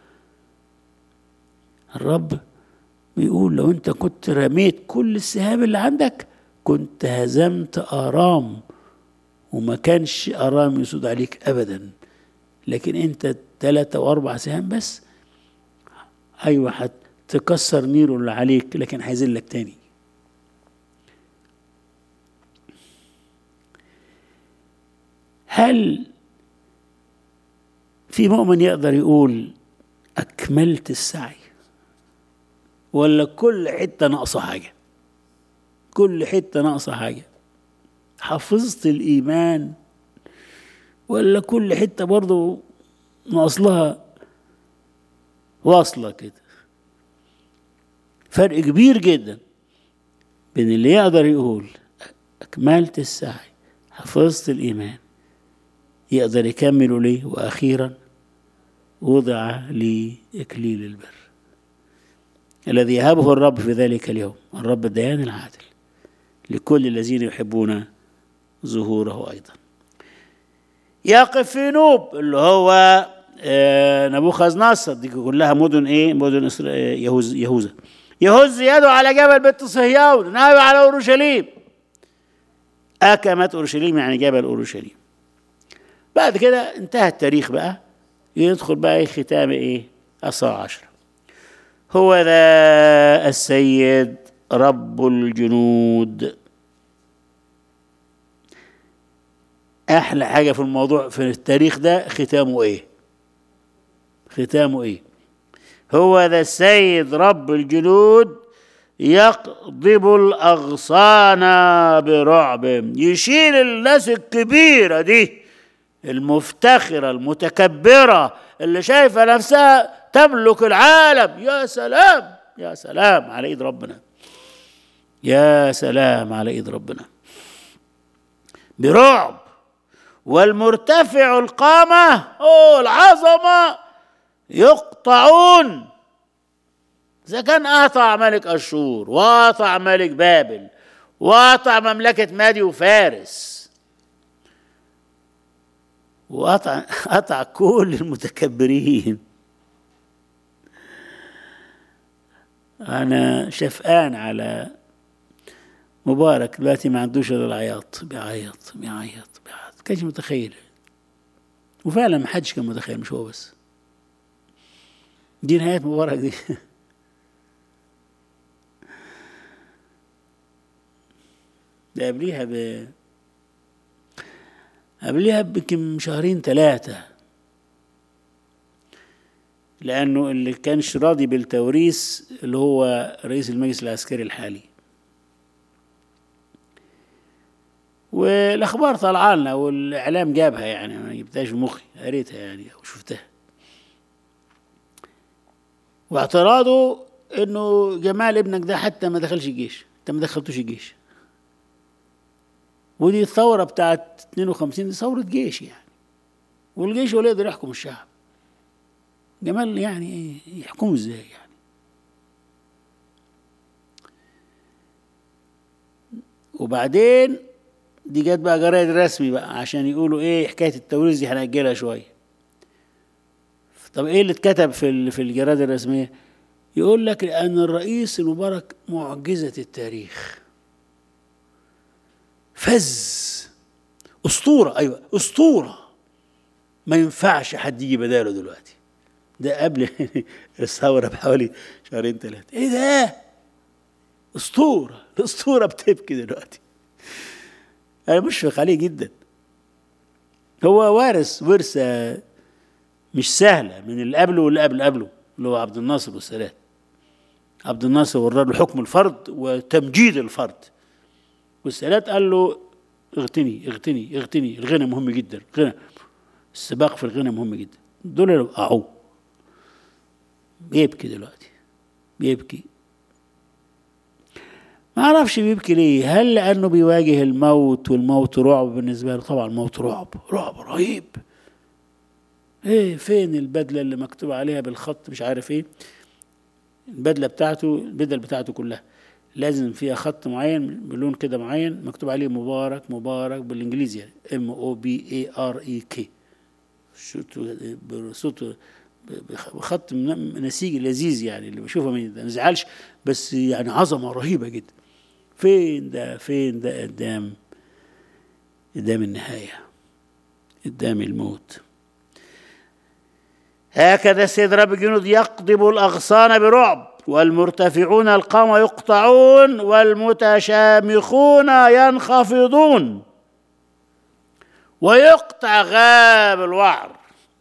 الرب بيقول لو انت كنت رميت كل السهام اللي عندك كنت هزمت ارام وما كانش ارام يسود عليك ابدا لكن انت ثلاثة واربع سهام بس ايوه هتكسر نيره اللي عليك لكن هيذلك تاني هل في مؤمن يقدر يقول أكملت السعي ولا كل حتة ناقصة حاجة كل حتة ناقصة حاجة حفظت الإيمان ولا كل حتة برضو ناقص لها واصلة كده فرق كبير جدا بين اللي يقدر يقول أكملت السعي حفظت الإيمان يقدر يكمل ليه وأخيرا وضع لي إكليل البر الذي يهبه الرب في ذلك اليوم الرب الديان العادل لكل الذين يحبون ظهوره أيضا يقف في نوب اللي هو آه نبوخذ نصر دي كلها مدن ايه مدن يهوذا يهوذا يهز يده على جبل بيت صهيون ناوي على اورشليم اكمت اورشليم يعني جبل اورشليم بعد كده انتهى التاريخ بقى يدخل بقى ختام ايه الساعة عشرة هو ذا السيد رب الجنود احلى حاجة في الموضوع في التاريخ ده ختامه ايه ختامه ايه هو ذا السيد رب الجنود يقضب الأغصان برعب يشيل الناس الكبيرة دي المفتخرة المتكبرة اللي شايفة نفسها تملك العالم يا سلام يا سلام على ايد ربنا يا سلام على ايد ربنا برعب والمرتفع القامة أوه العظمة يقطعون إذا كان قاطع ملك أشور وقاطع ملك بابل وقاطع مملكة مادي وفارس وقطع قطع كل المتكبرين انا شفقان على مبارك دلوقتي ما عندوش الا العياط بيعيط بيعيط بيعيط كانش متخيل وفعلا ما حدش كان متخيل مش هو بس دي نهايه مبارك دي ده قبليها ب قبلها بيمكن شهرين ثلاثة لأنه اللي كانش راضي بالتوريث اللي هو رئيس المجلس العسكري الحالي والاخبار طالعه لنا والاعلام جابها يعني ما جبتهاش في مخي قريتها يعني او شفتها واعتراضه انه جمال ابنك ده حتى ما دخلش الجيش انت ما دخلتوش الجيش ودي الثوره بتاعت 52 دي ثوره جيش يعني والجيش هو اللي يقدر يحكم الشعب جمال يعني يحكمه ازاي يعني وبعدين دي جت بقى جرايد رسمي بقى عشان يقولوا ايه حكايه التوريث دي هنأجلها شويه طب ايه اللي اتكتب في في الجرايد الرسميه يقول لك لان الرئيس المبارك معجزه التاريخ فز اسطوره ايوه اسطوره ما ينفعش حد يجي بداله دلوقتي ده قبل الثوره بحوالي شهرين ثلاثه ايه ده اسطوره الاسطوره بتبكي دلوقتي انا مشفق عليه جدا هو وارث ورثه مش سهله من اللي قبله واللي قبل قبله اللي هو عبد الناصر والسادات عبد الناصر ورى له حكم الفرد وتمجيد الفرد والسادات قال له اغتني اغتني اغتني الغنى مهم جدا الغنى السباق في الغنى مهم جدا دول اللي وقعوه بيبكي دلوقتي بيبكي ما اعرفش بيبكي ليه هل لانه بيواجه الموت والموت رعب بالنسبه له طبعا الموت رعب رعب رهيب ايه فين البدله اللي مكتوب عليها بالخط مش عارف ايه البدله بتاعته البدل بتاعته كلها لازم فيها خط معين بلون كده معين مكتوب عليه مبارك مبارك بالانجليزي يعني ام او بي اي ار اي كي بصوت بخط نسيج لذيذ يعني اللي بشوفه ما يزعلش بس يعني عظمه رهيبه جدا فين ده فين ده قدام قدام النهايه قدام الموت هكذا السيد رب الجنود يقضب الاغصان برعب والمرتفعون القوم يقطعون والمتشامخون ينخفضون ويقطع غاب الوعر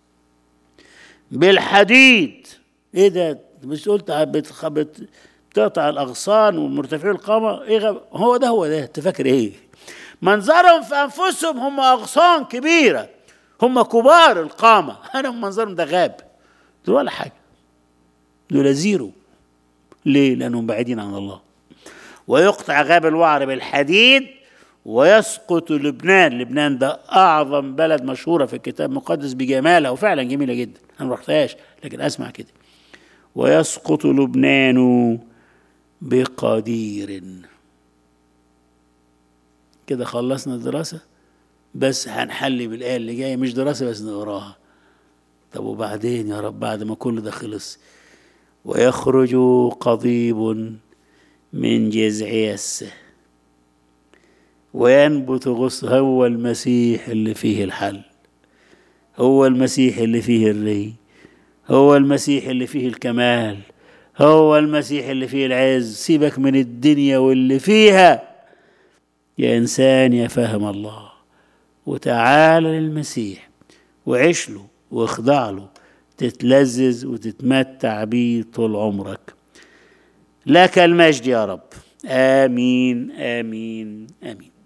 بالحديد ايه ده مش قلت بتقطع الاغصان والمرتفعين القامه ايه غاب هو ده هو ده انت فاكر ايه منظرهم في انفسهم هم اغصان كبيره هم كبار القامه انا منظرهم ده غاب دول ولا حاجه دول زيرو ليه لانهم بعيدين عن الله ويقطع غاب الوعر بالحديد ويسقط لبنان لبنان ده أعظم بلد مشهورة في الكتاب المقدس بجمالها وفعلا جميلة جدا أنا ما رحتهاش لكن أسمع كده ويسقط لبنان بقدير كده خلصنا الدراسة بس هنحلي بالآية اللي جاية مش دراسة بس نقراها طب وبعدين يا رب بعد ما كل ده خلص ويخرج قضيب من جذع يسه وينبت غصن هو المسيح اللي فيه الحل هو المسيح اللي فيه الري هو المسيح اللي فيه الكمال هو المسيح اللي فيه العز سيبك من الدنيا واللي فيها يا إنسان يا فهم الله وتعال للمسيح وعيش له واخضع له تتلذذ وتتمتع بيه طول عمرك لك المجد يا رب آمين آمين آمين